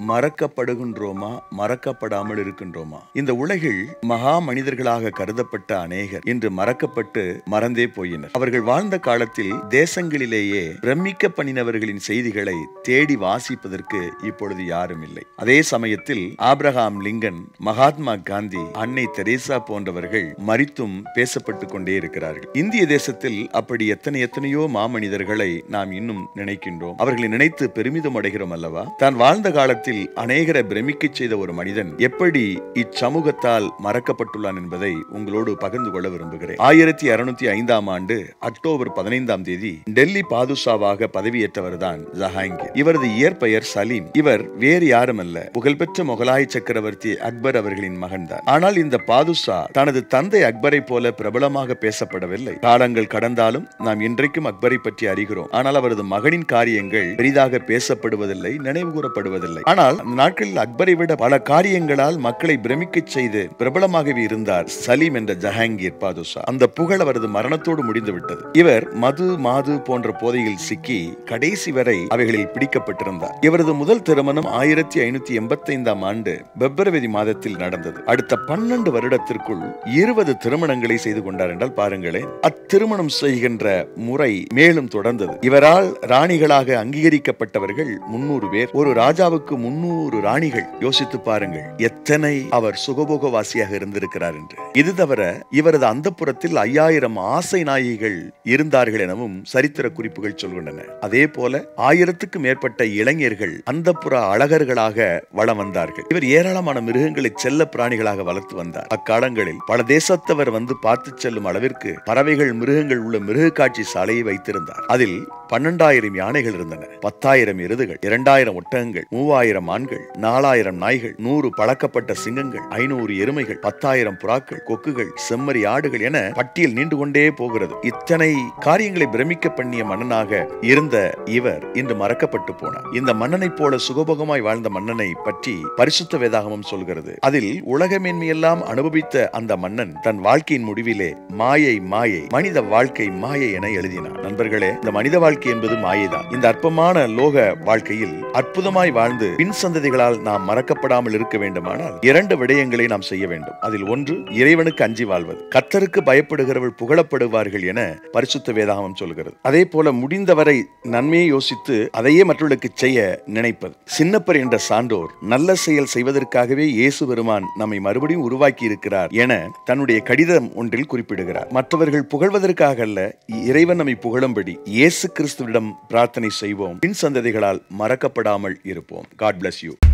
மறக்கப்படுகின்றோமா மறக்கப்படாமல் இருக்கின்றோமா இந்த உலகில் மகா மனிதர்களாக கருதப்பட்ட அநேகர் இன்று மறக்கப்பட்டு மறந்தே போயினர் அவர்கள் வாழ்ந்த காலத்தில் தேசங்களிலேயே பிரமிக்க பண்ணினவர்களின் செய்திகளை தேடி வாசிப்பதற்கு இப்பொழுது யாரும் இல்லை அதே சமயத்தில் ஆப்ரஹாம் லிங்கன் மகாத்மா காந்தி அன்னை தெரேசா போன்றவர்கள் மறித்தும் பேசப்பட்டுக் கொண்டே இருக்கிறார்கள் இந்திய தேசத்தில் அப்படி எத்தனை எத்தனையோ மாமனிதர்களை நாம் இன்னும் நினைக்கின்றோம் அவர்களை நினைத்து பெருமிதம் அடைகிறோம் அல்லவா தான் வாழ்ந்த காலத்தில் அநேகரை பிரமிக்கச் செய்த ஒரு மனிதன் எப்படி இச்சமூகத்தால் மறக்கப்பட்டுள்ளான் என்பதை உங்களோடு பகிர்ந்து கொள்ள விரும்புகிறேன் ஆயிரத்தி அறுநூத்தி ஐந்தாம் ஆண்டு அக்டோபர் பதினைந்தாம் தேதி டெல்லி பாதுஷாவாக பதவியேற்றவர் தான் ஜஹாங்கீர் இவரது இயற்பெயர் சலீம் இவர் வேறு யாரும் அல்ல புகழ்பெற்ற முகலாய சக்கரவர்த்தி அக்பர் அவர்களின் மகன்தான் ஆனால் இந்த பாதுஷா தனது தந்தை அக்பரை போல பிரபலமாக பேசப்படவில்லை காலங்கள் கடந்தாலும் நாம் இன்றைக்கும் அக்பரை பற்றி அறிகிறோம் ஆனால் அவரது மகனின் காரியங்கள் பெரிதாக பேசப்படுவதில்லை நினைவு கூறப்படுவதில்லை ஆனால் அந்த நாட்களில் அக்பரை விட பல காரியங்களால் மக்களை பிரமிக்கச் செய்து பிரபலமாகவே இருந்தார் சலீம் என்ற ஜஹாங்கீர் பாதுஷா அந்த புகழ் அவரது மரணத்தோடு முடிந்துவிட்டது இவர் மது மாது போன்ற போதையில் சிக்கி கடைசி வரை அவைகளில் பிடிக்கப்பட்டிருந்தார் இவரது முதல் திருமணம் ஆயிரத்தி ஐநூத்தி எண்பத்தி ஐந்தாம் ஆண்டு பிப்ரவரி மாதத்தில் நடந்தது அடுத்த பன்னெண்டு வருடத்திற்குள் இருபது திருமணங்களை செய்து கொண்டார் என்றால் பாருங்களேன் அத்திருமணம் செய்கின்ற முறை மேலும் தொடர்ந்தது இவரால் ராணிகளாக அங்கீகரிக்கப்பட்டவர்கள் முன்னூறு பேர் ஒரு ராஜாவுக்கு முன்னூறு ராணிகள் யோசித்து பாருங்கள் எத்தனை அவர் சுகபோகவாசியாக இருந்திருக்கிறார் என்று இது தவிர இவரது அந்தப்புறத்தில் ஐயாயிரம் ஆசை நாயிகள் இருந்தார்கள் எனவும் சரித்திர குறிப்புகள் சொல்கின்றன அதே போல ஆயிரத்துக்கு மேற்பட்ட இளைஞர்கள் அந்தப்புற அழகர்களாக வளம் வந்தார்கள் இவர் ஏராளமான மிருகங்களை செல்ல பிராணிகளாக வளர்த்து வந்தார் அக்காலங்களில் பல தேசத்தவர் வந்து பார்த்து செல்லும் அளவிற்கு பறவைகள் மிருகங்கள் உள்ள மிருக காட்சி சாலையை வைத்திருந்தார் அதில் பன்னெண்டாயிரம் யானைகள் இருந்தன பத்தாயிரம் எருதுகள் இரண்டாயிரம் ஒட்டகங்கள் மூவாயிரம் ஆண்கள் நாலாயிரம் நாய்கள் நூறு பழக்கப்பட்ட சிங்கங்கள் ஐநூறு எருமைகள் பத்தாயிரம் புறாக்கள் கொக்குகள் செம்மறி ஆடுகள் என பட்டியல் நீண்டு கொண்டே போகிறது இத்தனை காரியங்களை பிரமிக்க பண்ணிய மன்னனாக இருந்த இவர் இன்று மறக்கப்பட்டு போனார் இந்த மன்னனைப் போல சுகபோகமாய் வாழ்ந்த மன்னனை பற்றி பரிசுத்த வேதாகமம் சொல்கிறது அதில் உலக மேன்மையெல்லாம் அனுபவித்த அந்த மன்னன் தன் வாழ்க்கையின் முடிவிலே மாயை மாயை மனித வாழ்க்கை மாயை என எழுதினார் நண்பர்களே இந்த மனித வாழ்க்கை என்பது மாயைதான் இந்த அற்பமான லோக வாழ்க்கையில் அற்புதமாய் வாழ்ந்து பின் சந்ததிகளால் நாம் மறக்கப்படாமல் இருக்க வேண்டுமானால் இரண்டு விடயங்களை நாம் செய்ய வேண்டும் அதில் ஒன்று இறைவனுக்கு அஞ்சி வாழ்வது கத்தருக்கு பயப்படுகிறவர்கள் புகழப்படுவார்கள் என பரிசுத்த வேதாகமம் சொல்கிறது அதே போல முடிந்தவரை நன்மையை யோசித்து அதையே மற்றவர்களுக்கு செய்ய நினைப்பது சின்னப்பர் என்ற சான்றோர் நல்ல செயல் செய்வதற்காகவே இயேசு பெருமான் நம்மை மறுபடியும் உருவாக்கி இருக்கிறார் என தன்னுடைய கடிதம் ஒன்றில் குறிப்பிடுகிறார் மற்றவர்கள் புகழ்வதற்காக அல்ல இறைவன் நம்மை புகழும்படி இயேசு கிறிஸ்துவிடம் பிரார்த்தனை செய்வோம் பின் சந்ததிகளால் மறக்கப்படாமல் இருப்போம் காட் bless யூ